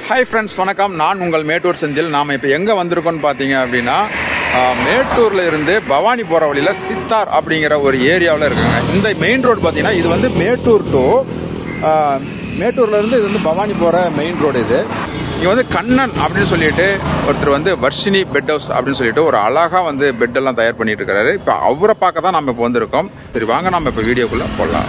hi friends வணக்கம் நான் உங்கள் மேட்டூர் செந்தில் நாம் இப்போ எங்கே வந்திருக்கோம்னு பார்த்தீங்க அப்படின்னா ஆஹ், மேட்டூர்ல இருந்து பவானி போகிற வழியில் சித்தார் அப்படிங்கிற ஒரு ஏரியாவில் இருக்குங்க இந்த மெயின் ரோடு பார்த்தீங்கன்னா இது வந்து மேட்டூர் டு மேட்டூர்ல இருந்து இது வந்து பவானி போகிற மெயின் ரோடு இது இங்கே வந்து கண்ணன் அப்படின்னு சொல்லிட்டு ஒருத்தர் வந்து வர்ஷினி பெட் ஹவுஸ் அப்படின்னு சொல்லிட்டு ஒரு அழகாக வந்து பெட்டெல்லாம் தயார் பண்ணிட்டு இருக்காரு இப்போ அவரை பார்க்க தான் நம்ம இப்போ வந்திருக்கோம் சரி வாங்க நம்ம இப்போ வீடியோக்குள்ளே போடலாம்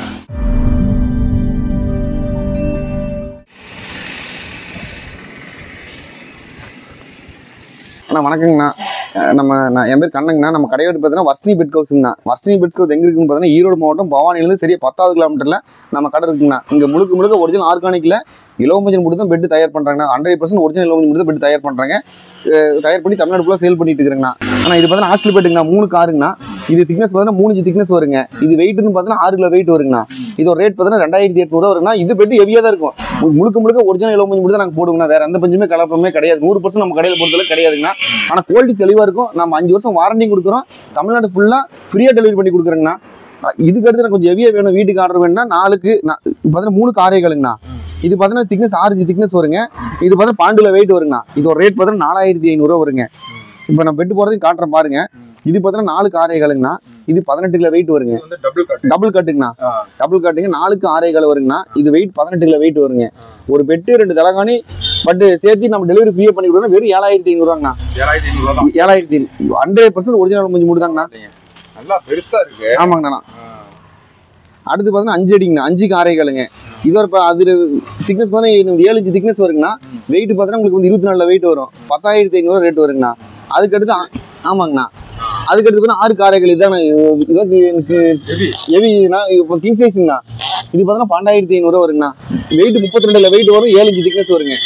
அண்ணா வணக்கங்கண்ணா அஹ் நம்ம நான் என் பேர் கண்ணங்கண்ணா நம்ம கடையோடு பார்த்தீங்கன்னா வர்ஷினி பெட் ஹவுஸுங்கண்ணா வர்ஷினி பெட் ஹவுஸ் எங்கே இருக்குன்னு பார்த்தீங்கன்னா ஈரோடு மாவட்டம் பவானிலேருந்து சரியா பத்தாவது கிலோமீட்டரில் நம்ம கடை இருக்குங்கண்ணா இங்கே முழுக்க முழுக்க ஒரிஜினல் ஆர்கானிக்கில் இலவமஞ்சன் மட்டும் தான் பெட் தயார் பண்ணுறாங்கண்ணா ஹண்ட்ரட் பர்சன்ட் ஒரிஜினல் இலவமஞ்சன் மட்டும் தான் பெட் தயார் பண்ணுறாங்க தயார் பண்ணி தமிழ்நாடு ஃபுல்லாக சேல் பண்ணிட்டு இருக்கிறேங்கண்ணா ஆனால் இது பார்த்தீங்கன்னா ஹாஸ்டல் பெட்டுங்கண்ணா மூணு காருங்கண்ணா இது திக்னஸ் பார்த்தீங்கன்னா மூணு இன்ச்சு திக்னஸ் வருங்க இது வெயிட்னு பார்த்தீங்கன்னா ஆறு கிலோ வெயிட் வருங்கண்ணா இதோட ரேட் பார்த்தீங்கன்னா ரெண்டாயிரத்தி எட்நூறுவா வருங்கண்ணா இது பெட்டு ஹெவியாக தான் இருக்கும் மு- முழுக்க முழுக்க ஒரிஜினல் இலவமஞ்சு மட்டும் தான் நாங்கள் போடுவோங்கண்ணா வேற எந்த பஞ்சுமே கலப்பமே கிடையாது நூறு பர்சன்ட் நம்ம கடையில் பொறுத்தளவு கிடையாதுங்கண்ணா ஆனால் குவாலிட்டி தெளிவாக இருக்கும் நம்ம அஞ்சு வருஷம் வாரண்டி கொடுக்குறோம் தமிழ்நாடு ஃபுல்லாக ஃப்ரீயாக டெலிவரி பண்ணி கொடுக்குறேங்கண்ணா அஹ் இதுக்கு அடுத்து எனக்கு கொஞ்சம் ஹெவியாக வேணும் வீட்டுக்கு ஆர்டர் வேணும்னா நாலுக்கு நான் பார்த்தீங்கன்னா மூணு காரைகளுங்கண்ணா இது பார்த்தீங்கன்னா திக்னஸ் ஆறு திக்னஸ் வருங்க இது பார்த்தீங்கன்னா பாண்டில் வெயிட் வருங்கண்ணா இதோட ரேட் பார்த்தீங்கன்னா நாலாயிரத்தி ஐநூறுரூவா வருங்க இப்போ நான் பெட்டு போகிறதையும் காட்டுறேன் பாருங்க இது பார்த்தீங்கன்னா நாலு காரைகளுங்கண்ணா இது பதினெட்டு கிலோ வெயிட் வருங்க வந்து டபுள் கட் டபுள் கட்டுங்கண்ணா டபுள் கட்டுங்க நாலுக்கு ஆறே கால் வருங்கண்ணா இது வெயிட் பதினெட்டு கிலோ வெயிட் வருங்க ஒரு பெட்டு ரெண்டு தலகாணி பட் சேர்த்து நம்ம டெலிவரி ஃப்ரீயாக பண்ணி கொடுக்கணும் வெறும் ஏழாயிரத்தி ஐநூறுவாங்கண்ணா ஏழாயிரத்தி ஐநூறுவா தான் ஏழாயிரத்தி ஹண்ட்ரட் பர்சன்ட் ஒரிஜினல் கொஞ்சம் முடிதாங்கண்ணா நல்லா பெருசா இருக்கு ஆமாங்கண்ணா அடுத்து பார்த்தீங்கன்னா அஞ்சு அடிங்கண்ணா அஞ்சுக்கு ஆறே காலுங்க இது ஒரு இப்போ அது திக்னஸ் பார்த்தீங்கன்னா ஏழு இன்ச்சு திக்னஸ் வருங்கண்ணா வெயிட் பார்த்தீங்கன்னா உங்களுக்கு வந்து இருபத்தி நாலில் வெயிட் வரும் பத்தாயிரத்தி ஐநூறு ரேட் வருங்கண்ணா அதுக்கடுத்து ஆ- ஆமாங்கண்ணா அதுக்கடுத்து பார்த்தீங்கன்னா ஆறு காரைகள் இதான இதான் எனக்கு ஹெவி ஹெவினா இப்போ கிங் சைஸுங்கண்ணா இது பார்த்தீங்கன்னா பன்னெண்டாயிரத்தி ஐநூறுவா வருங்கண்ணா வெயிட் முப்பத்தி ரெண்டுல வெயிட் வரும் ஏழு இன்ச்சு திக்னஸ் வருங்க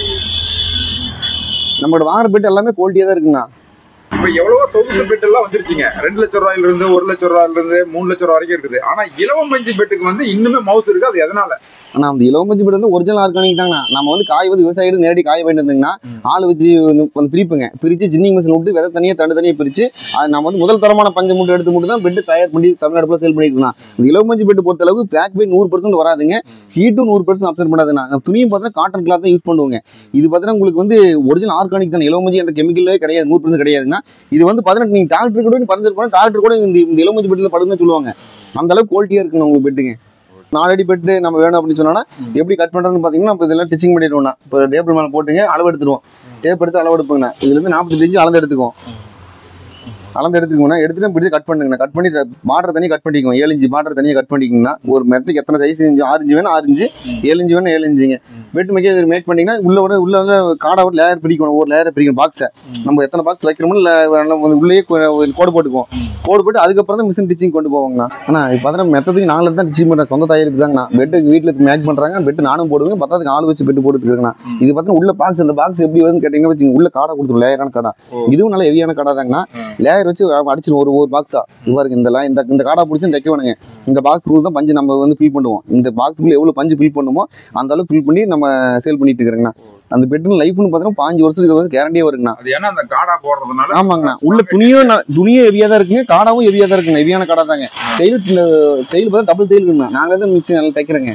நம்மளோட வாங்குற பெட் எல்லாமே குவாலிட்டியாக தான் இருக்குங்கண்ணா இப்ப எவ்வளவோ சொகுசு பெட் எல்லாம் வந்துருச்சுங்க ரெண்டு லட்சம் ரூபாயில இருந்து ஒரு லட்சம் ரூபாயில இருந்து மூணு லட்சம் ரூபாய் வரைக்கும் இருக்குது ஆனா இலவம் மஞ்சு பெட்டுக்கு வந்து இன்னுமே மவுஸ் இருக்கு அது எதனால ஆனால் அந்த இலவமஞ்சி பெட் வந்து ஒரிஜினல் ஆர்கானிக் தாங்கண்ணா நம்ம வந்து காய் வந்து விவசாயிட்டு நேரடி காய வேண்டிட்டு இருந்தீங்கன்னா ஆள் வச்சு வந்து வந்து பிரிப்புங்க பிரித்து ஜின்னிங் மிஷின் விட்டு விதை தனியாக தண்டு தனியாக பிரித்து அது நம்ம வந்து முதல் தரமான பஞ்சு மூட்டை எடுத்து மட்டும் தான் பெட்டு தயார் பண்ணி தமிழ்நாடு ஃபுல்லாக சேல் பண்ணிட்டு இருக்கோம் இந்த இலவமஞ்சி பெட்டு பொறுத்த அளவுக்கு பேக் பை நூறு பர்சன்ட் வராதுங்க ஹீட்டும் நூறு பர்சன்ட் அப்செட் பண்ணாதுண்ணா நம்ம துணியும் பார்த்தீங்கன்னா காட்டன் கிளாத் தான் யூஸ் பண்ணுவாங்க இது பார்த்தீங்கன்னா உங்களுக்கு வந்து ஒரிஜினல் ஆர்கானிக் தான் இலவமஞ்சி அந்த கெமிக்கலே கிடையாது நூறு பர்சன்ட் கிடையாதுங்க இது வந்து பார்த்தீங்கன்னா நீங்கள் டாக்டர் கூட பறந்து போனால் டாக்டர் கூட இந்த இந்த இலவமஞ்சி பெட்டில் படுன்னு தான் சொல்லுவாங்க அந்த அளவுக்கு குவாலிட்டியாக இருக்குண்ணா உங்களுக்கு பெட்டுங்க நாலடி பெட்டு நம்ம வேணும் அப்படின்னு சொன்னோன்னா எப்படி கட் பண்ணுறதுன்னு பார்த்தீங்கன்னா இப்போ இதெல்லாம் ஸ்டிச்சிங் பண்ணிடுவோம்னா இப்போ டேபிள் மேலே போட்டுங்க அளவு எடுத்துருவோம் டேப் எடுத்து அளவு எடுப்போங்கண்ணா இதுலேருந்து நாற்பத்தஞ்சு இன்ச்சு அளந்து எடுத்துக்குவோம் அளந்து எடுத்துக்கோங்கண்ணா எடுத்துட்டு இப்படி கட் பண்ணுங்கண்ணா கட் பண்ணி மாட்டர் தனியாக கட் பண்ணிக்கோங்க ஏழு இன்ச்சு மாட்டர் தனியாக கட் பண்ணிக்கிங்கன்னா ஒரு மெத்துக்கு எத்தனை சைஸ் இன்ச்சு ஆறு இன்ச்சு வேணும் ஆறு இன்ச்சு ஏழு இன்ச்சு வேணும் ஏழு இன்ச்சுங்க பெட் மேக்கே இது மேக் பண்ணிங்கன்னா உள்ள ஒரு உள்ள வந்து காடை ஒரு லேயர் பிரிக்கணும் ஒரு லேயர் பிரிக்கணும் பாக்ஸை நம்ம எத்தனை பாக்ஸ் வைக்கிறோமோ இல்லை வந்து உள்ளேயே கொ- ஒரு கோடு போட்டுக்குவோம் கோடு போட்டு அதுக்கப்புறம் தான் மிஷின் டிச்சிங் கொண்டு போவாங்கண்ணா அண்ணா இப்போ பார்த்தீங்கன்னா மெத்தத்துக்கு நாங்களே தான் டிச்சிங் பண்ணுறேன் சொந்த தயாரிப்பு தாங்கண்ணா பெட்டுக்கு வீட்டில் மேக் பண்ணுறாங்க பெட்டு நானும் போடுவேன் பத்தாவதுக்கு ஆள் வச்சு பெட்டு போட்டுட்டு இருக்கேங்கண்ணா இது பார்த்தீங்கன்னா உள்ள பாக்ஸ் இந்த பாக்ஸ் எப்படி வருதுன்னு கேட்டிங்கன்னா வச்சுங்க உள்ள காடை கொடுத்துரும் லேயரான காடை இதுவும் நல்ல ஹெவியான காடை தாங்கண்ணா லேயர் வச்சு அடிச்சிடும் ஒரு ஒரு பாக்ஸா இவருக்கு இந்த line- இந்த இந்த காடை பிடிச்சி தைக்க வேணுங்க இந்த பாக்ஸ் தான் பஞ்சு நம்ம வந்து ஃபில் பண்ணுவோம் இந்த பாக்ஸுக்குள்ள எவ்வளோ பஞ்சு ஃபில் பண்ணுமோ அந்த அளவுக்கு ஃபில் பண்ணி நம்ம சேல் பண்ணிட்டு இருக்கிறேங்கண்ணா அந்த பெட்டு லைஃப்னு பார்த்தீங்கன்னா பாஞ்சு வருஷத்துக்கு வந்து கேரண்டியே வருங்கண்ணா அது ஏன்னா அந்த காடா போடுறதுனால ஆமாங்கண்ணா உள்ள துணியும் ந- துணியும் ஹெவியாக தான் இருக்குங்க காடாவும் ஹெவியாக தான் இருக்குங்க ஹெவியான காடா தாங்க தையல் தையல் பார்த்தா டபுள் தையல் இருக்குண்ணா நாங்களே தான் மிக்சி நல்லா தைக்கிறேங்க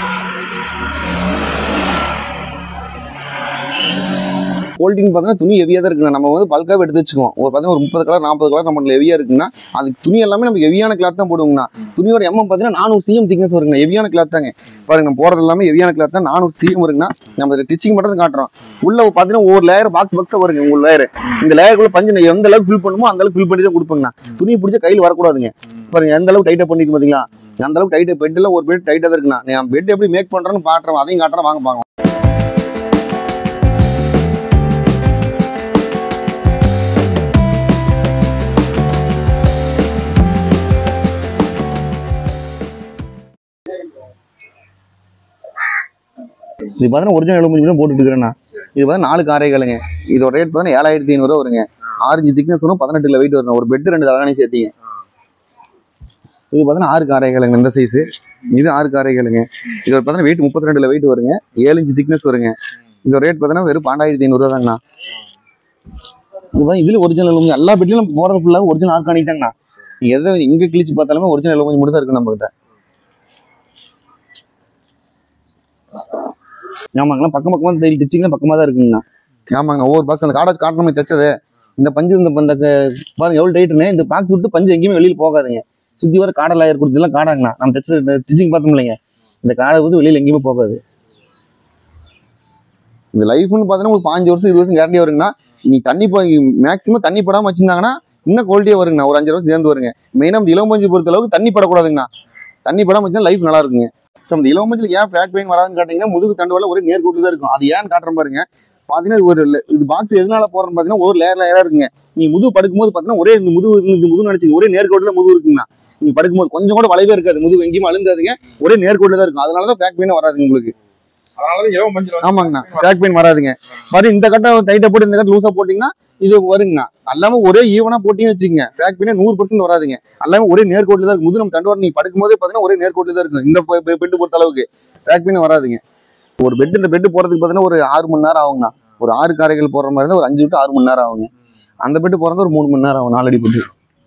குவாலிட்டின்னு பார்த்தீங்கன்னா துணி ஹெவியாக தான் இருக்குங்க நம்ம வந்து பல்காக எடுத்து வச்சுக்குவோம் ஒரு பார்த்தீங்கன்னா ஒரு முப்பது கலர் நாற்பது கலர் நம்ம ஹெவியாக இருக்குங்கன்னா அது துணி எல்லாமே நம்ம ஹெவியான கிளாத் தான் போடுவோங்கண்ணா துணியோட எம்எம் பார்த்தீங்கன்னா நானூறு சிஎம் திக்னஸ் வருங்க ஹெவியான கிளாத் தாங்க பாருங்க நம்ம போடுறது எல்லாமே ஹெவியான கிளாத் தான் நானூறு சிஎம் வருங்கண்ணா நம்ம டிச்சிங் மட்டும் தான் காட்டுறோம் உள்ள பார்த்தீங்கன்னா ஒவ்வொரு லேயர் பாக்ஸ் பாக்ஸாக வருங்க உங்கள் லேயர் இந்த லேயருக்குள்ள பஞ்சு நான் எந்த அளவுக்கு ஃபில் பண்ணுமோ அந்த அளவுக்கு ஃபில் பண்ணி தான் கொடுப்பேங்கண்ணா துணி பிடிச்ச கையில் வரக்கூடாதுங்க பாருங்க எந்த அளவுக்கு டைட்டாக பண்ணிருக்கு பார்த்தீங்களா அந்த அளவுக்கு டைட்டு பெட்டில் ஒரு பெட் டைட்டாக தான் இருக்குண்ணா நான் பெட் எப்படி மேக் பண்ணுறேன்னு பாட்டுறேன் அதையும் காட்டுறேன் வாங்க பாங்க இது பார்த்தீங்கன்னா ஒரிஜினல் எலும்பு தான் போட்டுட்டு இருக்கிறேண்ணா இது பார்த்தா நாலு காரைகளுங்க இதோட ரேட் பார்த்தீங்கன்னா ஏழாயிரத்தி ஐநூறுரூவா வருங்க ஆரஞ்சு திக்னஸ் வரும் பதினெட்டு கிலோ வெயிட் வரும் ஒரு பெட்டு ரெண்டு தலகாணி சேர்த்திங்க இது பார்த்தீங்கன்னா ஆறு காரைகளுங்க இந்த சைஸு இது ஆறு காரைகளுங்க இது பார்த்தீங்கன்னா வெயிட் முப்பத்தி ரெண்டுல வெயிட் வருங்க ஏழு இன்ச்சு திக்னஸ் வருங்க இதோட ரேட் பார்த்தீங்கன்னா வெறும் பன்னெண்டாயிரத்தி ஐநூறுரூவா தாங்கண்ணா இதுதான் இதுல ஒரிஜினல் எலும்பு எல்லா பெட்லையும் நம்ம போகிறது ஃபுல்லாக ஒரிஜினல் ஆர்கானிக் தாங்கண்ணா நீங்க எதை எங்கே கிழிச்சு பார்த்தாலுமே ஒரிஜினல் எலும்பு மட்டும் தான் இருக்கு நம்ம கிட்ட ஆமாங்கண்ணா பக்கம் பக்கமாக தையல் டிச்சிங்லாம் பக்கமாக தான் இருக்குங்கண்ணா ஆமாங்க ஒவ்வொரு பாக்ஸ் அந்த காடை காட்டுற மாதிரி தைச்சது இந்த பஞ்சு இந்த இந்த க- பாருங்க எவ்வளோ டைட்டுன்னு இந்த பாக்ஸ் விட்டு பஞ்சு எங்கேயுமே வெளியில் போகாதுங்க சுற்றி வர காடை லாயர் கொடுத்ததுலாம் காடாங்கண்ணா நம்ம தைச்ச டிச்சிங் பார்த்தோம் இல்லைங்க இந்த காடை வந்து வெளியில் எங்கேயுமே போகாது இந்த லைஃப்னு பார்த்தீங்கன்னா ஒரு பாஞ்சு வருஷம் இருபது வருஷம் கேரண்டி வருங்கண்ணா நீ தண்ணி மேக்ஸிமம் தண்ணி படாமல் வச்சிருந்தாங்கன்னா இன்னும் குவாலிட்டியாக வருங்கண்ணா ஒரு அஞ்சு வருஷம் சேர்ந்து வருங்க மெயினாக இந்த இளம்பஞ்சு பொறுத்த அளவுக்கு தண்ணி படக்கூடாதுங்கண்ணா தண்ணி படாமல் வச்சுன்னா லைஃப் நல்லா இருக்குங்க ஸோ அந்த இளம்பஞ்சில் ஏன் ஃபேக் பெயின் வராதுன்னு கேட்டிங்கன்னா முதுகு தண்டுவல ஒரே நேர்கோட்டு தான் இருக்கும் அது ஏன்னு காட்டுற பாருங்க பார்த்தீங்கன்னா இது ஒரு le- இது பாக்ஸ் எதனால போடுறேன்னு பார்த்தீங்கன்னா ஒரு லேயர் லேயராக இருக்குங்க நீ முதுகு படுக்கும்போது பார்த்தீங்கன்னா ஒரே இந்த முதுகு இந்த முதுகு நினச்சிங்க ஒரே நேர்கோட்டில் தான் முதுகு இருக்குங்கண்ணா நீ படுக்கும்போது கொஞ்சம் கூட வளைவே இருக்காது முதுகு எங்கேயுமே அழுந்தாதுங்க ஒரே நேர்கோட்டில் தான் இருக்கும் அதனால தான் ஃபேக் பெயின் வராதுங்க உங்களுக்கு அதனாலதான் இலவ மஞ்சள் வந்து ஆமாங்கண்ணா பேக் பெயின் வராதுங்க மாதிரி இந்த கட்டை டைட்டா போட்டு இந்த கட்டை லூசா போட்டீங்கன்னா இது வருங்கண்ணா எல்லாமே ஒரே ஈவனா போட்டீங்கன்னு வச்சுக்கோங்க பேக் பெயினே நூறு பர்சன்ட் வராதுங்க எல்லாமே ஒரே நேர்கோட்டில் தான் இருக்கும் முது நம்ம தண்டுவாரம் நீ படுக்கும்போதே பார்த்தீங்கன்னா ஒரே நேர்கோட்டில் தான் இருக்கும் இந்த பெட்டு பொறுத்த அளவுக்கு பேக் பெயின் வராதுங்க ஒரு பெட் இந்த பெட்டு போறதுக்கு பார்த்தீங்கன்னா ஒரு ஆறு மணி நேரம் ஆகுங்கண்ணா ஒரு ஆறு காரைகள் போடுற மாதிரி இருந்தால் ஒரு அஞ்சு டு ஆறு மணி நேரம் ஆகுங்க அந்த பெட்டு போறது ஒரு மூணு மணி நேரம் ஆகும் நாலடி பெட்டு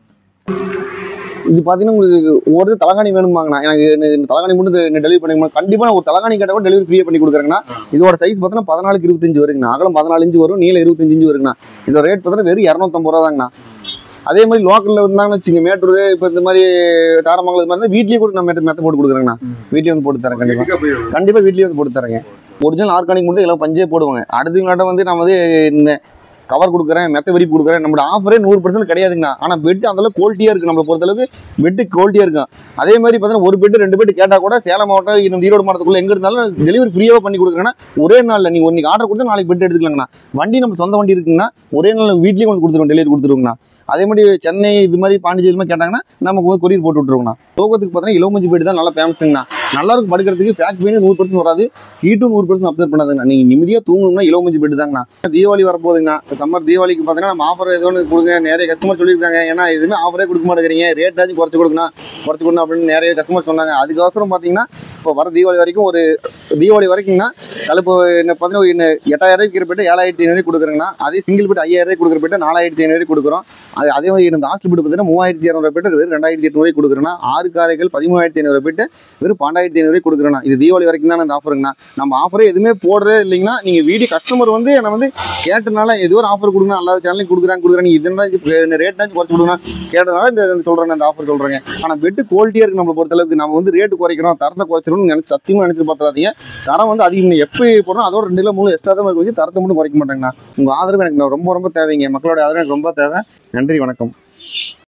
இது பார்த்தீங்கன்னா உங்களுக்கு ஒரு தலகாணி வேணுமாங்கண்ணா எனக்கு இந்த- இந்த தலகாணி மட்டும் டெலிவரி பண்ணிக்கணும் கண்டிப்பாக நான் ஒரு தலகாணி கேட்டால் கூட டெலிவரி ஃப்ரீயாக பண்ணி கொடுக்குறேங்கண்ணா இதோட சைஸ் பார்த்தீங்கன்னா பதினாலுக்கு இருபத்தஞ்சு வருங்கண்ணா அகலம் பதினாலு இன்ச்சு வரும் நீளம் இருபத்தஞ்சு இன்ச்சு வருங்கண்ணா இதோட ரேட் பார்த்தீங்கன்னா வெறும் இரநூத்தம்பது ரூபா தாங்கண்ணா அதே மாதிரி லோக்கலில் வந்தாங்கன்னு வச்சுங்க மேட்டூர் இப்போ இந்த மாதிரி தாரமங்கலம் இது மாதிரி இருந்தால் வீட்லேயே கூட நான் மெத்த மெத்த போட்டு கொடுக்குறேங்கண்ணா வீட்லேயே வந்து போட்டு தரேன் கண்டிப்பாக எங்க போயிடும் கண்டிப்பாக வீட்லேயே வந்து போட்டு தரேங்க ஒரிஜினல் ஆர்கானிக் மட்டும் எல்லாம் பஞ்சே போடுவாங்க அடுத்தவங்கள்ட்ட வந்து நான் வந்து இந்த கவர் கொடுக்குறேன் மெத்த விரிப்பு கொடுக்குறேன் நம்மளோட ஆஃபரே நூறு பர்சன்ட் கிடையாதுங்கண்ணா ஆனால் பெட் அந்தளவுக்கு குவாலிட்டியாக இருக்குது நம்மளை பொறுத்தளவுக்கு பெட்டு குவாலிட்டியாக இருக்கும் அதே மாதிரி பார்த்தீங்கன்னா ஒரு பெட் ரெண்டு பெட் கேட்டால் கூட சேலம் மாவட்டம் இன்னும் ஈரோடு மாவட்டத்துக்குள்ள எங்கே இருந்தாலும் டெலிவரி ஃப்ரீயாக பண்ணி கொடுக்குறேன்னா ஒரே நாளில் நீங்கள் இன்னைக்கு ஆர்டர் கொடுத்தா நாளைக்கு பெட் எடுத்துக்கலாங்கண்ணா வண்டி நம்ம சொந்த வண்டி இருக்குங்கன்னா ஒரே நாள் வீட்லேயே வந்து கொடுத்துருவோம் டெலிவரி கொடுத்துருவோங்கண்ணா அதே மாதிரி சென்னை இது மாதிரி பாண்டிச்சேரி இது மாதிரி கேட்டாங்கன்னா நமக்கு வந்து கொரியர் போட்டு விட்ருவோங்கண்ணா தூக்கத்துக்கு பார்த்தீங்கன்னா இலவமஞ்சி பெட் தான் நல்லா ஃபேமஸுங்கண்ணா நல்லா இருக்கும் படுக்கிறதுக்கு பேக் பெயின் நூறு பர்சன்ட் வராது ஹீட்டும் நூறு பர்சன்ட் அப்சர்வ் பண்ணாதுங்கண்ணா நீங்கள் நிம்மதியாக தூங்கணும்னா இலவமஞ்சி பெட் தாங்கண்ணா தீபாவளி வரப்போகுதுங்கண்ணா சம்மர் தீபாவளிக்கு பார்த்தீங்கன்னா நம்ம ஆஃபர் ஏதோ ஒன்று கொடுங்க நிறைய கஸ்டமர் சொல்லியிருக்காங்க ஏன்னா எதுவுமே ஆஃபரே கொடுக்க மாட்டேங்கிறீங்க ரேட்டாச்சும் குறைச்சி கொடுக்கணும் குறைச்சி கொடுக்கணும் அப்படின்னு நிறைய கஸ்டமர் சொன்னாங்க அதுக்கோசரம் பார்த்தீங்கன்னா இப்போ வர தீபாவளி வரைக்கும் ஒரு தீபாவளி வரைக்கும்னா தலைப்பு என்ன பார்த்தீங்கன்னா என்ன எட்டாயிரம் ரூபாய்க்கு இருக்கிற பெட்டு ஏழாயிரத்தி ஐநூறு கொடுக்குறேங்கண்ணா அதே சிங்கிள் பெட் ஐயாயிரம் ரூபாய்க்கு கொடுக்குற பெட்டு நாலாயிரத்தி ஐநூறு கொடுக்குறோம் அது அதே மாதிரி இந்த ஹாஸ்டல் பெட் பார்த்தீங்கன்னா மூவாயிரத்தி இரநூறு பெட்டு வெறும் ரெண்டாயிரத்தி எட்நூறு கொடுக்குறேன்னா ஆறு காரைகள் பதிமூவாயிரத்தி ஐநூறு பெட்டு வெறும் பன்னெண்டாயிரத்தி ஐநூறு கொடுக்குறேண்ணா இது தீபாவளி வரைக்கும் தான் இந்த ஆஃபருங்கண்ணா நம்ம ஆஃபரே எதுவுமே போடுறதே இல்லைங்கன்னா நீங்கள் வீடியோ கஸ்டமர் வந்து என்னை வந்து கேட்டனால ஏதோ ஒரு ஆஃபர் கொடுங்க எல்லா சேனலையும் கொடுக்குறாங்க கொடுக்குறாங்க இதெல்லாம் ரேட்டாச்சும் குறைச்சி கொடுங்க கேட்டனால இந்த இந்த சொல்கிறேன் இந்த ஆஃபர் சொல்கிறேங்க ஆனால் பெட்டு குவாலிட்டியாக இருக்குது நம்மளை பொறுத்தளவுக்கு நம்ம வந்து ரேட்டு குறைக்கிறோம் தரத்தை குறைச்சிடணும்னு நினச்சி சத்தியமாக நினச்சி பார்த்துறாதீங்க தரம் வந்து அதிகம் எப்போ போடுறோம் அதோட ரெண்டு கிலோ மூணு எக்ஸ்ட்ரா தான் வச்சு தரத்தை மட்டும் குறைக்க மாட்டாங்கண்ணா உங்கள் ஆதரவு எனக்கு ரொம்ப ரொம்ப தேவைங்க மக்களோட ஆதரவு எனக்கு ரொம்ப தேவை நன்றி வணக்கம்